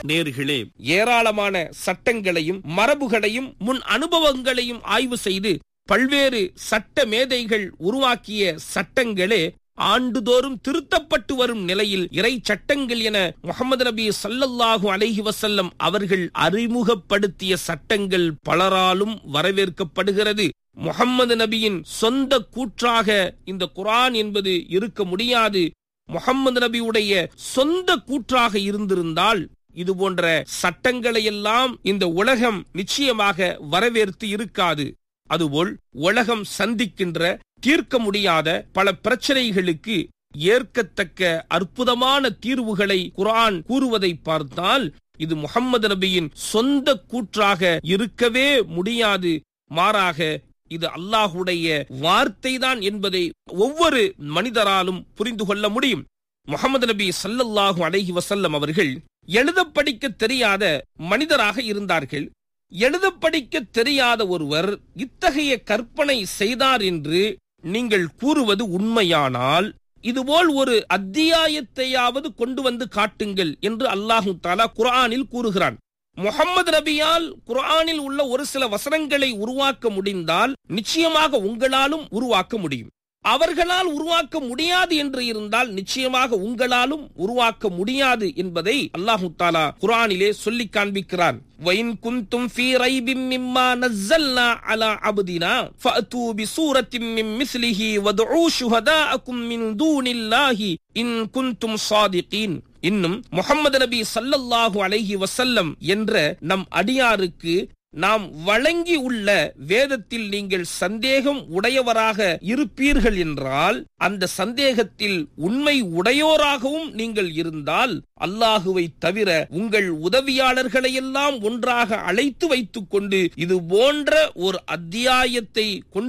நேர்களே ஏராளமான சட்டங்களையும் மரபுகளையும் முன் அனுபவங்களையும் ஆய்வு செய்து பல்வேறு சட்ட மேதைகள் உருவாக்கிய சட்டங்களே ஆண்டுதோறும் திருத்தப்பட்டு வரும் நிலையில் இறை சட்டங்கள் என முகமது நபி சல்லல்லாஹு அலைஹி வசல்லம் அவர்கள் அறிமுகப்படுத்திய சட்டங்கள் பலராலும் வரவேற்கப்படுகிறது முகம்மது நபியின் சொந்த கூற்றாக இந்த குரான் என்பது இருக்க முடியாது முகம்மது நபியுடைய சொந்த கூற்றாக இருந்திருந்தால் இது போன்ற சட்டங்களை எல்லாம் இந்த உலகம் நிச்சயமாக வரவேற்று இருக்காது அதுபோல் உலகம் சந்திக்கின்ற தீர்க்க முடியாத பல பிரச்சனைகளுக்கு ஏற்கத்தக்க அற்புதமான தீர்வுகளை குரான் கூறுவதை பார்த்தால் இது முகம்மது நபியின் சொந்த கூற்றாக இருக்கவே முடியாது மாறாக இது அல்லாஹுடைய வார்த்தை தான் என்பதை ஒவ்வொரு மனிதராலும் புரிந்து கொள்ள முடியும் முகமது நபி சல்லல்லாஹு அலைஹி வசல்லம் அவர்கள் எழுத படிக்க தெரியாத மனிதராக இருந்தார்கள் எழுத படிக்க தெரியாத ஒருவர் இத்தகைய கற்பனை செய்தார் என்று நீங்கள் கூறுவது உண்மையானால் இதுபோல் ஒரு அத்தியாயத்தையாவது கொண்டு வந்து காட்டுங்கள் என்று அல்லாஹு தாலா குரானில் கூறுகிறான் முகம்மது நபியால் குரானில் உள்ள ஒரு சில வசனங்களை உருவாக்க முடிந்தால் நிச்சயமாக உங்களாலும் உருவாக்க முடியும் அவர்களால் உருவாக்க முடியாது என்று இருந்தால் நிச்சயமாக உங்களாலும் உருவாக்க முடியாது என்பதை அல்லாஹு தாலா குரானிலே சொல்லி காண்பிக்கிறான் وَإِن كُنتُمْ فِي رَيْبٍ مِّمَّا نَزَّلْنَا عَلَى عَبْدِنَا فَأْتُوا بِسُورَةٍ مِّن مِّثْلِهِ وَادْعُوا شُهَدَاءَكُم مِّن دُونِ اللَّهِ إِن كُنتُمْ صَادِقِينَ இன்னும் முகமது நபி சல்லல்லாஹு அலைஹி வசல்லம் என்ற நம் அடியாருக்கு நாம் வழங்கி உள்ள வேதத்தில் நீங்கள் சந்தேகம் உடையவராக இருப்பீர்கள் என்றால் அந்த சந்தேகத்தில் உண்மை உடையோராகவும் நீங்கள் இருந்தால் அல்லாஹுவை தவிர உங்கள் உதவியாளர்களை எல்லாம் ஒன்றாக அழைத்து வைத்துக் கொண்டு இது போன்ற ஒரு அத்தியாயத்தை கொண்டு